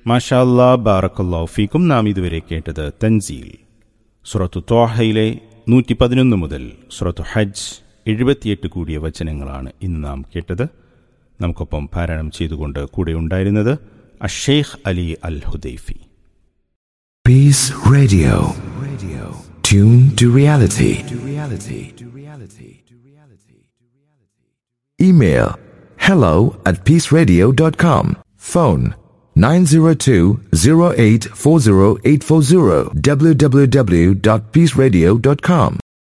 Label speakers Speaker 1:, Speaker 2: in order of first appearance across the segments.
Speaker 1: മാഷാല്ലാ ബാറക്കല്ലാ ഫീക്കും നാം ഇതുവരെ കേട്ടത് തൻസീൽ സുറത്തു തോഹയിലെ നൂറ്റി പതിനൊന്ന് മുതൽ സുറത്തു ഹജ്ജ് എഴുപത്തിയെട്ട് കൂടിയ വചനങ്ങളാണ് ഇന്ന് നാം കേട്ടത് നമുക്കൊപ്പം പാരായണം ചെയ്തുകൊണ്ട് കൂടെ ഉണ്ടായിരുന്നത് Ash Sheikh Ali Al Hudhaifi
Speaker 2: Peace Radio. Radio. Tune to reality. To reality. To reality. To reality. Email hello at peaceradio.com. Phone 902-0840840 www.peaceradio.com.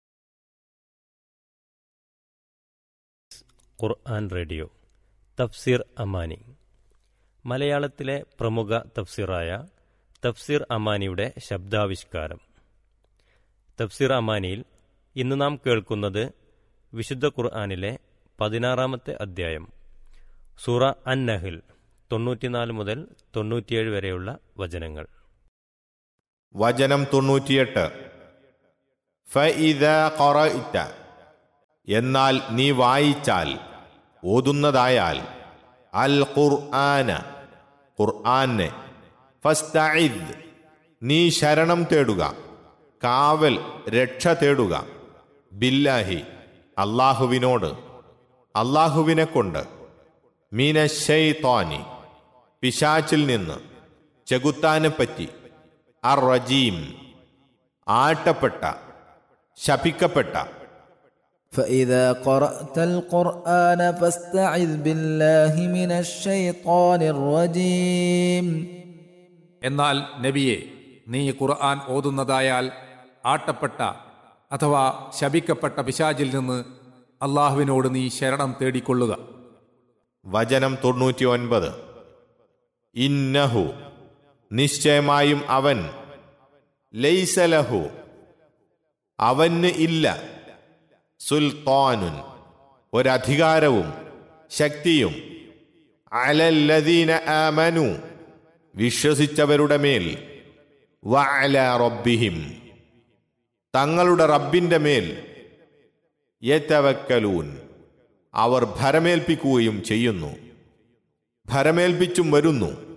Speaker 3: Quran radio Tafsir Amani മലയാളത്തിലെ പ്രമുഖ തഫ്സീറായ തഫ്സീർ അമാനിയുടെ ശബ്ദാവിഷ്കാരം തഫ്സീർ അമാനിയിൽ ഇന്ന് നാം കേൾക്കുന്നത് വിശുദ്ധ ഖുർആനിലെ പതിനാറാമത്തെ അധ്യായം സൂറ അൻ നഹിൽ തൊണ്ണൂറ്റിനാല് മുതൽ തൊണ്ണൂറ്റിയേഴ് വരെയുള്ള വചനങ്ങൾ
Speaker 4: വചനം തൊണ്ണൂറ്റിയെട്ട് ഫഇദ ഖറഇത എന്നാൽ നീ വായിച്ചാൽ ഓതുന്നതായാൽ അൽ ഖുർആന ഖുർആനെ ഫസ്തഇദ് നീ ശരണം തേടുക കാവൽ രക്ഷ തേടുക ബില്ലാഹി അള്ളാഹുവിനോട് അള്ളാഹുവിനെ കൊണ്ട് മീനശൈത്വാനി പിശാച്ചിൽ നിന്ന് ചെകുത്താനെപ്പറ്റി അർ റജീം ആട്ടപ്പെട്ട ശപിക്കപ്പെട്ട
Speaker 5: فإذا قرأت القرآن فاستعذ بالله من الشيطان الرجيم
Speaker 6: എന്നാൽ നബിയെ നീ ഖുർആൻ ഓതുന്നതായാൽ ആട്ടപ്പെട്ട അഥവാ ശപിക്കപ്പെട്ട പിശാചിൽ നിന്ന് അള്ളാഹുവിനോട് നീ ശരണം തേടിക്കൊള്ളുക
Speaker 4: വചനം തൊണ്ണൂറ്റി ഒൻപത് ഇന്നഹു നിശ്ചയമായും അവൻ ലൈസലഹു അവന് ഇല്ല സുൽത്താനുൻ ഒരധികാരവും ശക്തിയും അലല്ലദീന ആമനു വിശ്വസിച്ചവരുടെ മേൽ വഅല റബ്ബിഹിം തങ്ങളുടെ റബ്ബിന്റെ മേൽ യതവക്കലൂൻ അവർ ഭരമേൽപ്പിക്കുകയും ചെയ്യുന്നു ഭരമേൽപ്പിച്ചും വരുന്നു